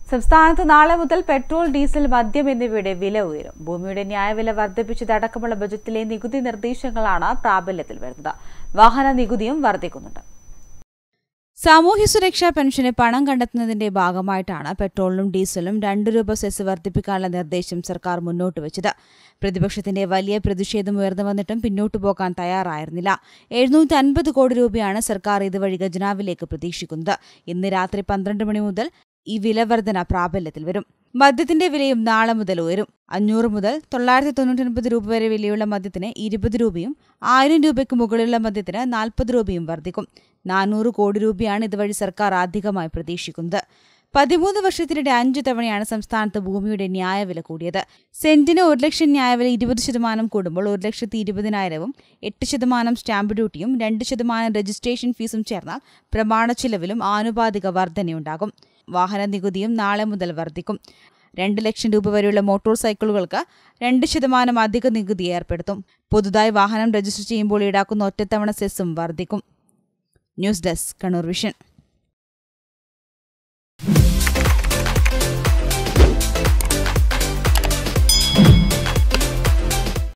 സംസ്ഥാനത്ത് നാളെ മുതൽ പെട്രോൾ ഡീസൽ മദ്യം എന്നിവയുടെ വില ഉയരും ഭൂമിയുടെ ന്യായവില വർദ്ധിപ്പിച്ചതടക്കമുള്ള ബജറ്റിലെ നികുതി നിർദ്ദേശങ്ങളാണ് പ്രാബല്യത്തിൽ വരുന്നത് വാഹന നികുതിയും വർദ്ധിക്കുന്നുണ്ട് സാമൂഹ്യ സുരക്ഷാ പെൻഷന് പണം കണ്ടെത്തുന്നതിന്റെ ഭാഗമായിട്ടാണ് പെട്രോളിനും ഡീസലും രണ്ട് രൂപ സെസ് വർദ്ധിപ്പിക്കാനുള്ള നിർദ്ദേശം സർക്കാർ മുന്നോട്ട് വെച്ചത് പ്രതിപക്ഷത്തിന്റെ വലിയ പ്രതിഷേധം ഉയർന്നു വന്നിട്ടും പിന്നോട്ടു പോകാൻ തയ്യാറായിരുന്നില്ല എഴുന്നൂറ്റി അൻപത് കോടി രൂപയാണ് സർക്കാർ ഇതുവഴി ഖജനാവിലേക്ക് പ്രതീക്ഷിക്കുന്നത് ഇന്ന് രാത്രി പന്ത്രണ്ട് മണി മുതൽ ഈ വില വർധന പ്രാബല്യത്തിൽ വരും മദ്യത്തിന്റെ വിലയും നാളെ മുതൽ ഉയരും അഞ്ഞൂറ് മുതൽ തൊള്ളായിരത്തി തൊണ്ണൂറ്റി ഒൻപത് രൂപ വരെ വിലയുള്ള മദ്യത്തിന് ഇരുപത് രൂപയും ആയിരം രൂപയ്ക്ക് മുകളിലുള്ള മദ്യത്തിന് നാൽപ്പത് രൂപയും വർദ്ധിക്കും നാനൂറ് കോടി രൂപയാണ് ഇതുവഴി സർക്കാർ അധികമായി പ്രതീക്ഷിക്കുന്നത് പതിമൂന്ന് വർഷത്തിനിടെ അഞ്ചു തവണയാണ് സംസ്ഥാനത്ത് ഭൂമിയുടെ ന്യായവില കൂടിയത് സെന്റിന് ഒരു ലക്ഷം ന്യായവില ഇരുപത് ശതമാനം കൂടുമ്പോൾ ഒരു ലക്ഷത്തി ഇരുപതിനായിരവും എട്ട് ശതമാനം സ്റ്റാമ്പ് ഡ്യൂട്ടിയും രണ്ട് ശതമാനം രജിസ്ട്രേഷൻ ഫീസും ചേർന്നാൽ പ്രമാണ ചിലവിലും ആനുപാതിക വർധനയുണ്ടാകും വാഹന നികുതിയും നാളെ മുതൽ വർദ്ധിക്കും രണ്ട് ലക്ഷം രൂപ വരെയുള്ള മോട്ടോർ സൈക്കിളുകൾക്ക് രണ്ട് ശതമാനം അധിക നികുതി ഏർപ്പെടുത്തും പുതുതായി വാഹനം രജിസ്റ്റർ ചെയ്യുമ്പോൾ ഈടാക്കുന്ന ഒറ്റത്തവണ സെസ്സും വർദ്ധിക്കും ന്യൂസ് ഡെസ്ക് കണ്ണൂർ വിഷൻ